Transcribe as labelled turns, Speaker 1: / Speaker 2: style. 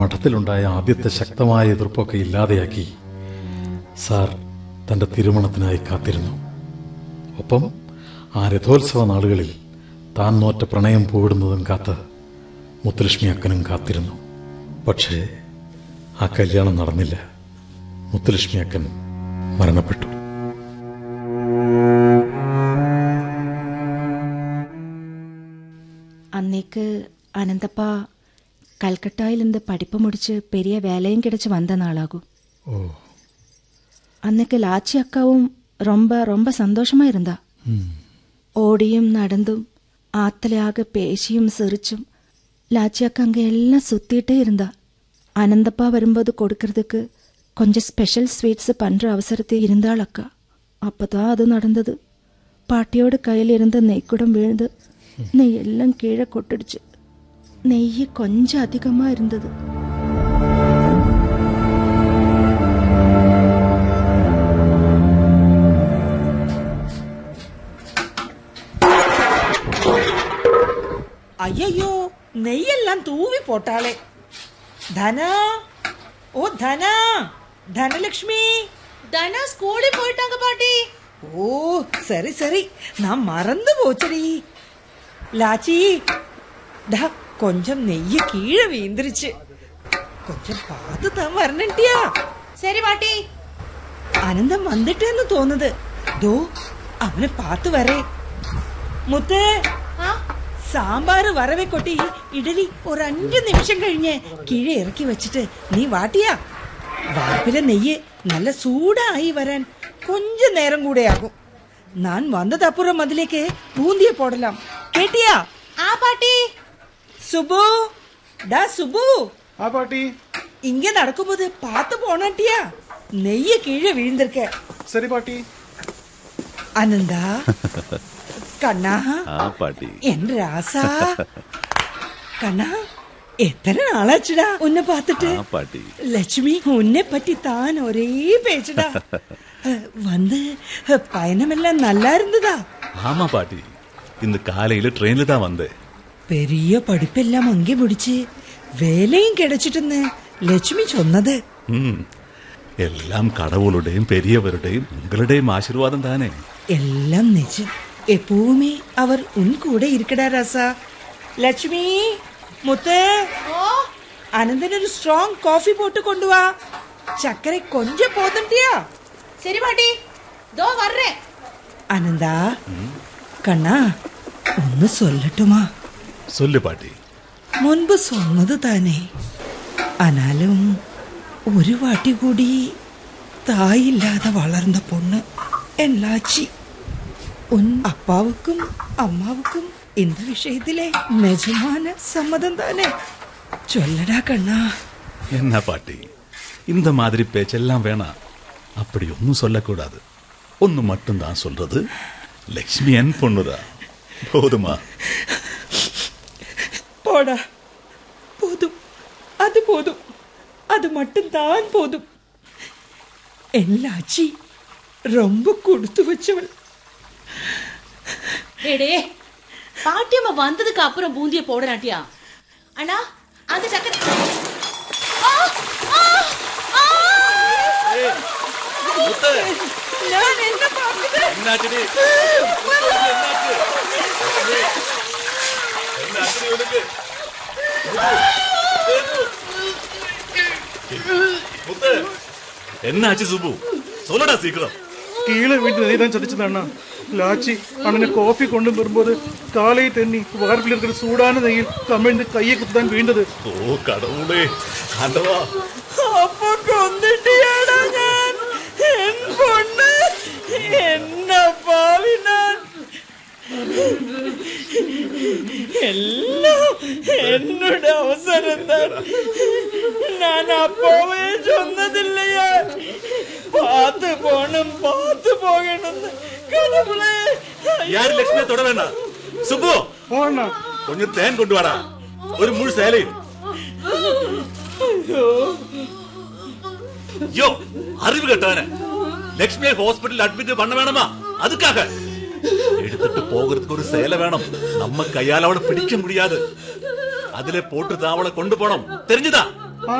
Speaker 1: മഠത്തിലുണ്ടായ ആദ്യത്തെ ശക്തമായ എതിർപ്പൊക്കെ ഇല്ലാതെയാക്കി സാർ തന്റെ തിരുമണത്തിനായി കാത്തിരുന്നു ഒപ്പം ആ രഥോത്സവ നാളുകളിൽ താൻ നോറ്റ പ്രണയം പൂവിടുന്നതും കാത്ത് മുത്തുലക്ഷ്മി അക്കനും കാത്തിരുന്നു പക്ഷേ ആ കല്യാണം നടന്നില്ല മുത്തുലക്ഷ്മി അക്കൻ മരണപ്പെട്ടു
Speaker 2: அன்னைக்கு அனந்தப்பா கல்கட்டாயிலிருந்து படிப்பு முடிச்சு பெரிய வேலையும் கிடைச்சு வந்த நாளாகும்
Speaker 1: ഓ
Speaker 2: அன்னைக்கு லாச்சி அக்காவும் ரொம்ப ரொம்ப சந்தோஷமா இருந்தா ஓடியும் நடந்தும் ஆத்தலையாக பேசியும் சிரிச்சும் லாச்சி அக்கா அங்க எல்லாம் சுத்திட்டே இருந்தா அனந்தப்பா வரும்போது கொடுக்கறதுக்கு கொஞ்சம் ஸ்பெஷல் ஸ்வீட்ஸ் பண்ற அவசரத்தை இருந்தாள் அக்கா அப்பதான் அது நடந்தது பாட்டியோட கையில் இருந்த நெய்க்குடம் விழுந்து நெய் எல்லாம் கீழே கொட்டிடுச்சு நெய் கொஞ்சம் அதிகமா இருந்தது
Speaker 3: ஐயையோ நெய்யெல்லாம் தூவி போட்டாளே தனா ஓ தனா தனலட்சுமி
Speaker 4: தனா ஸ்கூலுக்கு போயிட்டாங்க பாட்டி
Speaker 3: ஓ சரி சரி நான் மறந்து போச்சடி லாச்சி டா கொஞ்சம் நெய்ய கீழே வீந்துருச்சு கொஞ்சம் பார்த்து தான் வரணுட்டியா
Speaker 4: சரி பாட்டி
Speaker 3: അനന്തം വന്നിട്ടെന്ന് തോന്നുന്നത് ദോ അവനെ പാത്തു വരേ മുത്ത്
Speaker 4: ആ
Speaker 3: സാമ്പാറ് വറവെ കൊട്ടി ഇഡലി ഒരു അഞ്ചു നിമിഷം കഴിഞ്ഞ് കീഴെ ഇറക്കി വെച്ചിട്ട് നീ വാട്ടിയാ വാർപ്പിലെ നെയ്യ് നല്ല സൂടായി വരാൻ കൊഞ്ച നേരം കൂടെ ആകും ഞാൻ വന്നതപ്പുറം അതിലേക്ക് പൂന്തിയെ പോടലാം കേട്ടിയാ
Speaker 4: ആ பாட்டி
Speaker 3: സുബു ഡാ സുബു
Speaker 5: ആ പാട്ടി
Speaker 3: ഇങ്ങ നടക്കുമ്പോൾ പാത്ത് പോണട്ടിയാ നെയ്യ് കീഴെ വീഴ്ന്നിருக்க
Speaker 5: സരി പാട്ടി
Speaker 3: അനന്താ കണ്ണാ
Speaker 6: ആ പാട്ടി
Speaker 3: എൻ രാസാ കണ്ണാ എത്ര നാളാச்சுடா ഉന്നെ പാത്തിട്ട്
Speaker 6: ആ പാട്ടി
Speaker 3: லட்சுமி உன்னை பத்தி தான் ஒரே பேச்சுடா அஹ், வந்து அஹ், பயணமெல்லாம் நல்லா இருந்ததா
Speaker 6: ஆமா பாட்டி இந்த காலையில ட்ரெயின்ல தான் வந்தேன்
Speaker 3: பெரிய படிப்பெல்லாம் அங்கே முடிச்சு வேலையும் கிடைச்சிட்டுன்னு லட்சுமி சொன்னது
Speaker 6: ம் എല്ലാം കടവുളുടെയും പെരിയവരുടെയും ഉങ്ങളുടെയും ആശീർവാദം താനേ
Speaker 3: എല്ലാം നിജം எப்பவுமே அவர் உன் கூட இருக்கடா ராசா லட்சுமி முத்து அனந்தன் ஒரு ஸ்ட்ராங் காஃபி போட்டு கொண்டு வா சர்க்கரை கொஞ்சம் போதண்டியா
Speaker 4: சரி பாட்டி தோ வர்றேன்
Speaker 3: അനന്താ കണ്ണാ ഒന്ന് സൊല്ലട്ടുമാ
Speaker 6: சொல்லு பாட்டி
Speaker 3: മുൻപ് സ്വന്നത് താനേ അനാലും ഒരു വാട്ടി കൂടി തായില്ലാതെ വളർന്ന പൊണ്ണ് എല്ലാച്ചി ഉൻ അപ്പാവുക്കും അമ്മാവുക്കും இந்த விஷயத்திலே நிஜமான சம்மதம் தானே சொல்லடா கண்ணா
Speaker 6: என்ன பாட்டி இந்த மாதிரி பேச்செல்லாம் வேணாம் அப்படி ஒன்னும் சொல்லக்கூடாது ஒன்னு மட்டும் தான் சொல்றது லக்ஷ்மி என் பொண்ணுதா போதுமா
Speaker 3: போடா போதும் அது போதும் அது மட்டும்தான் போதும் எல்லாச்சி ரொம்ப கொடுத்து வச்சவள்
Speaker 4: டேடே பாட்டியம்மா வந்ததுக்கு அப்புறம் பூந்திய போடறாட்டியா அண்ணா அந்த சக்கரை ஆ! ஆ! ஆ!
Speaker 3: ഞാൻ എന്നെ പറഞ്ഞത്
Speaker 6: என்னாச்சு சுபு சொல்லடா சீக்கிரம்
Speaker 5: കീഴെ വീട്ടിൽ നീ தான் சதிச்சது அண்ணா லாச்சி அண்ணனை காஃபி கொண்டு வரும்போது காலை தண்ணி வார்ப்பில் இருக்கிற சூடான நெய்யில் கமிழ்ந்து கையை குத்து தான் வீழ்ந்தது
Speaker 6: ஓ கடவுளே ஆண்டவா
Speaker 3: അപ്പൊ കൊന്നിട്ടിയാടാ ഞാൻ എൻ പൊണ്ണ് എന്ന പാവി ഞാൻ എല്ലാം എന്നോട് അവസരം താൻ ഞാൻ അപ്പോവേ ചൊന്നതില്ലയാ പാത്ത് പോണം പാത്ത് പോകണമെന്ന് കടവുളെ
Speaker 6: யாரு லட்சுமியை தொட வேண்டாம் சுப்பு
Speaker 5: ഓ അണ്ണാ
Speaker 6: கொஞ்சம் தேன் கொண்டு வாடா ஒரு முழு சேலையும் யோ அறிவு கட்டவன லட்சுமியை ஹாஸ்பிட்டல் அட்மிட் பண்ண வேணாமா அதுக்காக எடுத்துட்டு போகிறதுக்கு ஒரு சேலை வேணும் நம்ம கையால அவளை பிடிக்க முடியாது அதுல போட்டு தான் அவளை கொண்டு போனோம் தெரிஞ்சுதா